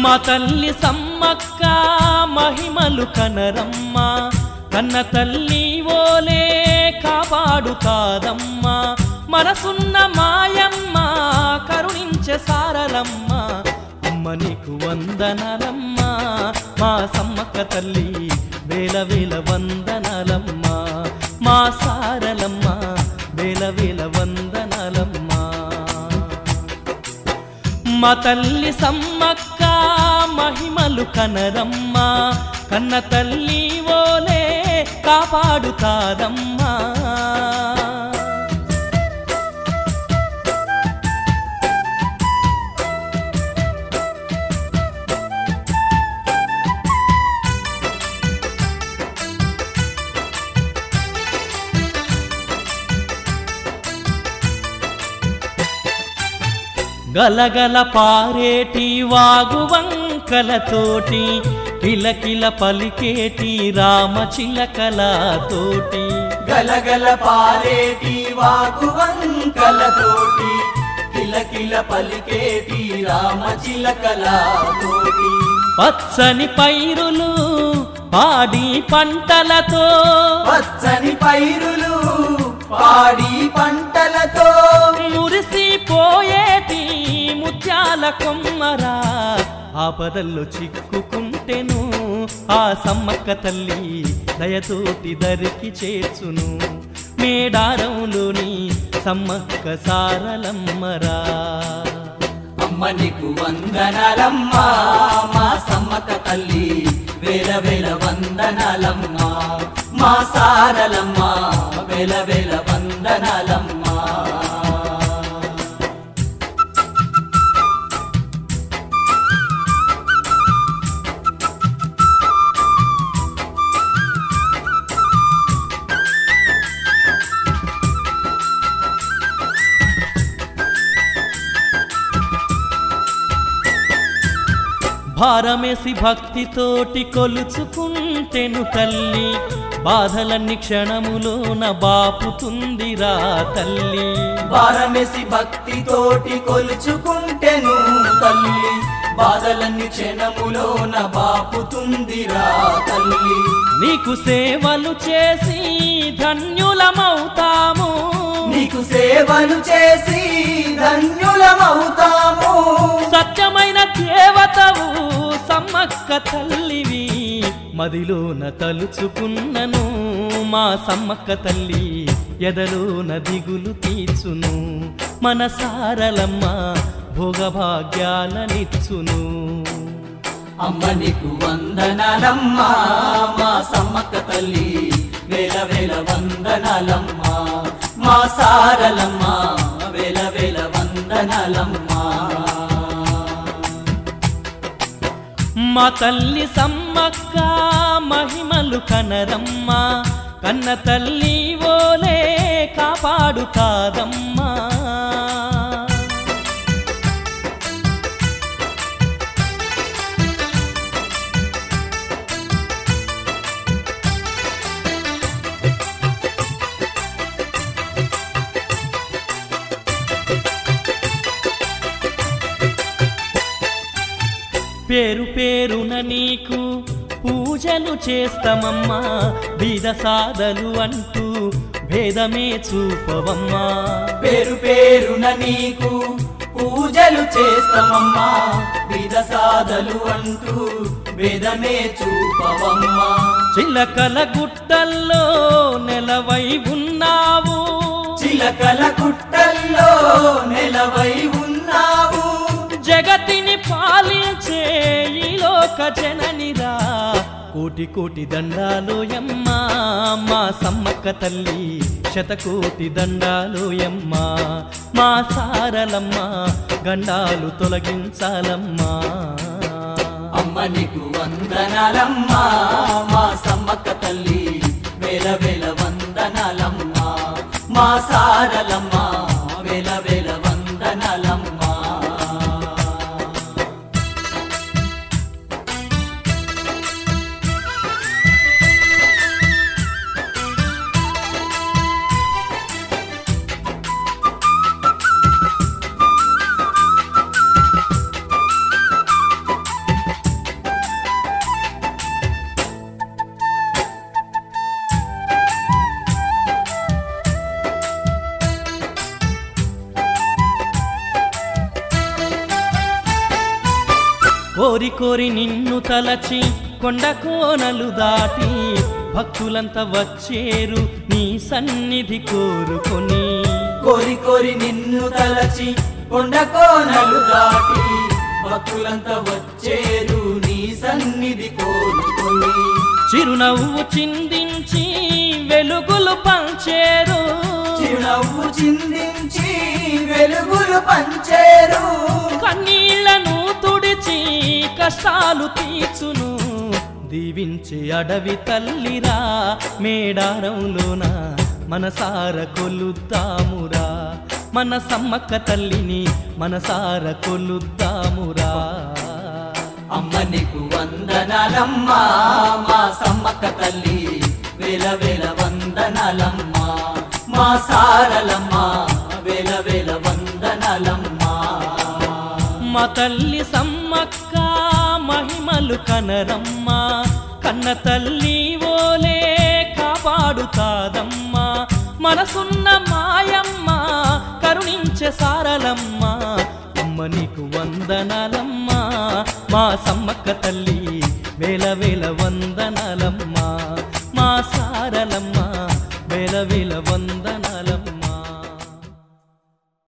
మా తల్లి సమ్మక్క మహిమలు కనరమ్మ కన్న తల్లి ఓలే కాపాడు కాదమ్మా మనసున్న మాయమ్మ కరుణించే సారలమ్మ అమ్మ నీకు వందనాలమ్మ మా సమ్మక్క తల్లి వేల వేల వందనాలమ్మ మా సారలమ్మ వేల వేల వందనాలమ్మ మా తల్లి సమ్మక్క మహిమలు కనరమ్మ కన్న తల్లి ఓలే కాపాడు కాదమ్మా గలగల పారేటి వాగు వంకలతోటి కిలకిల పలికేటి రామ చిలకలతోటి గలగల పారేటి వాగు వంకలతోటి కిలకిల పలికేటి రామ చిలకలతోటి పచ్చని పైరులు పాడి పంటలతో పచ్చని పైరులు పాడి పంటలతో మురిసిపోయేటి ముత్యాల కొమ్మరా ఆపదల్లో చిక్కుకుంటెను ఆ సమ్మక్క తల్లి దయతోటి దరికి చేర్చును మేడారంలోని సమ్మక్క సారలమ్మరా అమ్మ నీకు వందనాలమ్మా మా సమ్మక తల్లి వేల వేల వందనాలమ్మా మా సారలమ్మా వేల వేల వందనాలమ్మా భారమేసి భక్తితోటి కొలుచుకుంటెను తల్లి బాధలన్ని క్షణములోన బాపుతుందిరా తల్లి భారమేసి భక్తితోటి కొలుచుకుంటెను తల్లి బాధలన్నీ క్షణములోన బాపుతుందిరా తల్లి నీకు సేవలు చేసి ధన్యులమవుతాము నీకు సేవలు చేసి ధన్యులమవుతాము సత్యమైన దేవతవు సమ్మక్క తల్లివి మదిలోన తలుచుకున్నను మా సమ్మక్క తల్లి ఎదలోన దిగులు తీర్చును మన సారలమ్మ భోగభాగ్యాలనిచ్చును అమ్మ నీకు వందనాలమ్మా మా సమ్మక్క తల్లి వేల వేల వందనాలమ్మా మా సారలమ్మా వేల వేల వందనాలమ్మా మా తల్లి సమ్మక్క మహిమలు కనరమ్మ కన్న తల్లి ఓలే కాపాడు కాదమ్మా పేరు పేరున నీకు పూజలు చేస్తామమ్మా బీద సాదలు అంటూ భేదమే చూపవమ్మా పేరు పేరున నీకు పూజలు చేస్తామమ్మా విధ సాధలు అంటూ వేదమే చూపవమ్మా చిలకల గుట్టల్లో నెలవై ఉన్నావు చిలకల కుట్టల్లో నెలవై ఉన్నావు జగతిని పాలించే ఈ లోక జననిరా కోటి కోటి దండాలు యమ్మా మా సమ్మక్క తల్లి శతకోటి దండాలు యమ్మా మా సారలమ్మ గండాలు తొలగించాలమ్మా అమ్మ నీకు వందనాలమ్మా మా సమ్మక్క తల్లి వేల వేల వందనాలమ్మా మా సారలమ్మా వేల వేల వందనాలమ్మా కోరి కోరి నిన్ను తలచి కొండ కోనలు దాటి భక్తులంతా వచ్చేరు నీ సన్నిధి కోరుకొని కోరి కోరి నిన్ను తలచి కొండ కోనలు దాటి భక్తులంతా వచ్చేరు నీ సన్నిధి కోరుకొని చిరునవ్వు చిందించి వెలుగులు పంచేరు చిరునవ్వు చిందించి వెలుగులు పంచేరు కన్నీళ్లను తుడిచి కష్టాలు తీర్చును దీవించే అడవి తల్లిరా మేడారంలోన మనసార కొలుద్దామురా మన సమ్మక్క తల్లిని మనసార కొలుద్దామురా అమ్మ నీకు వందనాలమ్మా మా సమ్మక్క తల్లి వేల వేల వందనాలమ్మా మా సారలమ్మా వేల వేల వందనాలమ్మా మా తల్లి సమ్మక్క మహిమలు కనరమ్మా కన్న తల్లి ఓలే కాపాడుతాదమ్మా మనసున్న మాయమ్మ కరుణించే సారలమ్మా అమ్మ నీకు వందనాలమ్మా మా సమ్మక్క తల్లి వేల వేల వందనాలమ్మా మా సారలమ్మా వేల వేల వందనాలమ్మా